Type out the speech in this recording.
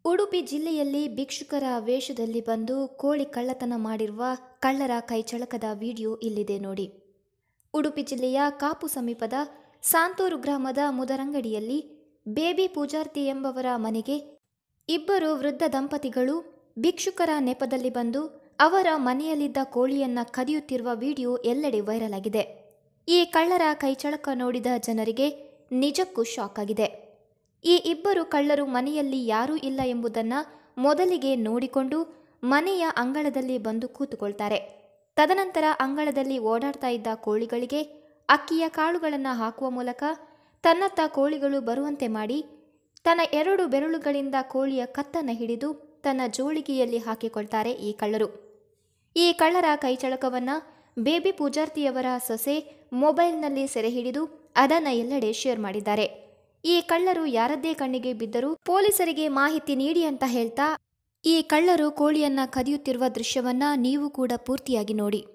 ಉಡುಪಿ ಜಿಲ್ಲೆಯಲ್ಲಿ ಭಿಕ್ಷುಕರ ವೇಷದಲ್ಲಿ ಬಂದು ಕೋಳಿ ಕಳ್ಳತನ ಮಾಡಿರುವ ಕಳ್ಳರ ಕೈಚಳಕದ ವಿಡಿಯೋ ಇಲ್ಲಿದೆ ನೋಡಿ ಉಡುಪಿ ಜಿಲ್ಲೆಯ ಕಾಪು ಸಮೀಪದ ಸಾಂತೂರು ಗ್ರಾಮದ ಮುದರಂಗಡಿಯಲ್ಲಿ ಬೇಬಿ ಪೂಜಾರ್ತಿ ಎಂಬವರ ಮನೆಗೆ ಇಬ್ಬರು ವೃದ್ಧ ದಂಪತಿಗಳು ಭಿಕ್ಷುಕರ ನೆಪದಲ್ಲಿ ಬಂದು ಅವರ ಮನೆಯಲ್ಲಿದ್ದ ಕೋಳಿಯನ್ನ ಕದಿಯುತ್ತಿರುವ ವಿಡಿಯೋ ಎಲ್ಲೆಡೆ ವೈರಲ್ ಆಗಿದೆ ಈ ಕಳ್ಳರ ಕೈಚಳಕ ನೋಡಿದ ಜನರಿಗೆ ನಿಜಕ್ಕೂ ಶಾಕ್ ಆಗಿದೆ ಈ ಇಬ್ಬರು ಕಳ್ಳರು ಮನೆಯಲ್ಲಿ ಯಾರೂ ಇಲ್ಲ ಎಂಬುದನ್ನು ಮೊದಲಿಗೆ ನೋಡಿಕೊಂಡು ಮನೆಯ ಅಂಗಳದಲ್ಲಿ ಬಂದು ಕೂತುಕೊಳ್ತಾರೆ ತದನಂತರ ಅಂಗಳದಲ್ಲಿ ಓಡಾಡ್ತಾ ಇದ್ದ ಕೋಳಿಗಳಿಗೆ ಅಕ್ಕಿಯ ಕಾಳುಗಳನ್ನು ಹಾಕುವ ಮೂಲಕ ತನ್ನತ್ತ ಕೋಳಿಗಳು ಬರುವಂತೆ ಮಾಡಿ ತನ್ನ ಎರಡು ಬೆರಳುಗಳಿಂದ ಕೋಳಿಯ ಕತ್ತನ್ನು ಹಿಡಿದು ತನ್ನ ಜೋಳಿಗೆಯಲ್ಲಿ ಹಾಕಿಕೊಳ್ತಾರೆ ಈ ಕಳ್ಳರು ಈ ಕಳ್ಳರ ಕೈಚಳಕವನ್ನು ಬೇಬಿ ಪೂಜಾರ್ತಿಯವರ ಸೊಸೆ ಮೊಬೈಲ್ನಲ್ಲಿ ಸೆರೆ ಹಿಡಿದು ಅದನ್ನು ಎಲ್ಲೆಡೆ ಶೇರ್ ಮಾಡಿದ್ದಾರೆ ಈ ಕಳ್ಳರು ಯಾರದ್ದೇ ಕಣ್ಣಿಗೆ ಬಿದ್ದರೂ ಪೊಲೀಸರಿಗೆ ಮಾಹಿತಿ ನೀಡಿ ಅಂತ ಹೇಳ್ತಾ ಈ ಕಳ್ಳರು ಕೋಳಿಯನ್ನ ಕದಿಯುತ್ತಿರುವ ದೃಶ್ಯವನ್ನ ನೀವು ಕೂಡ ಪೂರ್ತಿಯಾಗಿ ನೋಡಿ